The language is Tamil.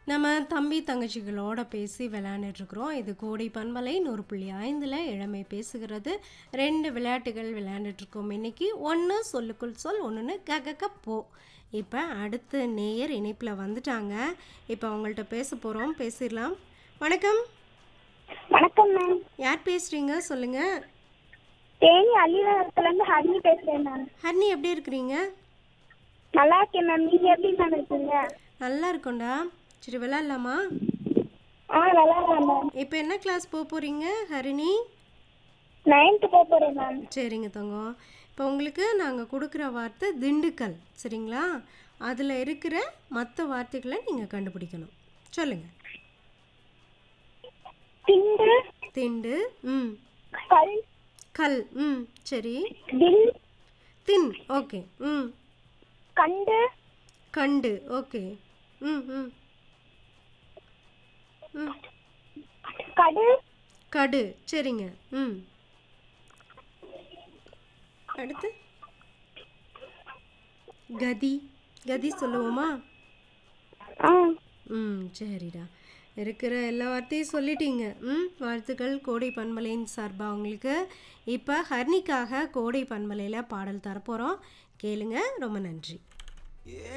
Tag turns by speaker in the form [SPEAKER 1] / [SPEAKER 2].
[SPEAKER 1] நம்ம தம்பி தங்கச்சிகளோட பேசி விளையாண்டுட்ருக்குறோம் இது கோடை பண்பலை நூறு புள்ளி ஐந்தில் இளமை பேசுகிறது ரெண்டு விளையாட்டுகள் விளையாண்டுட்ருக்கோம் இன்னைக்கு ஒன்று சொல்லுக்குள் சொல் ஒன்றுன்னு ககக்க போ இப்போ அடுத்த நேயர் இணைப்பில் வந்துட்டாங்க இப்போ அவங்கள்ட்ட பேச போகிறோம் பேசிடலாம் வணக்கம்
[SPEAKER 2] வணக்கம் மேம்
[SPEAKER 1] யார் பேசுகிறீங்க சொல்லுங்கள்
[SPEAKER 2] தேனி அள்ளிவரத்துலேருந்து ஹரிணி பேசுகிறேன் மேம்
[SPEAKER 1] ஹர்னி எப்படி இருக்கிறீங்க
[SPEAKER 2] நல்லா இருக்கேன் மேம் நீங்கள் எப்படி மேம் இருக்கீங்க
[SPEAKER 1] நல்லா இருக்கோண்டா சரி விளையாடலாமா
[SPEAKER 2] ஆ நல்லா இருக்கேன் மேம்
[SPEAKER 1] இப்போ என்ன கிளாஸ் போக போகிறீங்க ஹரிணி
[SPEAKER 2] நைன்த்து போக போகிறேன் மேம்
[SPEAKER 1] சரிங்க தங்கம் இப்போ உங்களுக்கு நாங்கள் கொடுக்குற வார்த்தை திண்டுக்கல் சரிங்களா அதில் இருக்கிற மற்ற வார்த்தைகளை நீங்கள் கண்டுபிடிக்கணும் சொல்லுங்கள்
[SPEAKER 2] திண்டு
[SPEAKER 1] திண்டு ம்
[SPEAKER 2] கல்
[SPEAKER 1] கல் ம் சரி
[SPEAKER 2] தில்
[SPEAKER 1] தின் ஓகே ம்
[SPEAKER 2] கண்டு
[SPEAKER 1] கண்டு ஓகே ம் ம் ம்
[SPEAKER 2] கடு
[SPEAKER 1] கடு சரிங்க ம் அடுத்து கதி கதி சொல்லுவோமா
[SPEAKER 2] ஆ
[SPEAKER 1] ம் சரிடா இருக்கிற எல்லா வார்த்தையும் சொல்லிட்டீங்க ம் வாழ்த்துக்கள் கோடை பண்பலையின் சார்பாக உங்களுக்கு இப்போ ஹர்னிக்காக கோடை பண்பலையில் பாடல் தரப்போகிறோம் கேளுங்க ரொம்ப நன்றி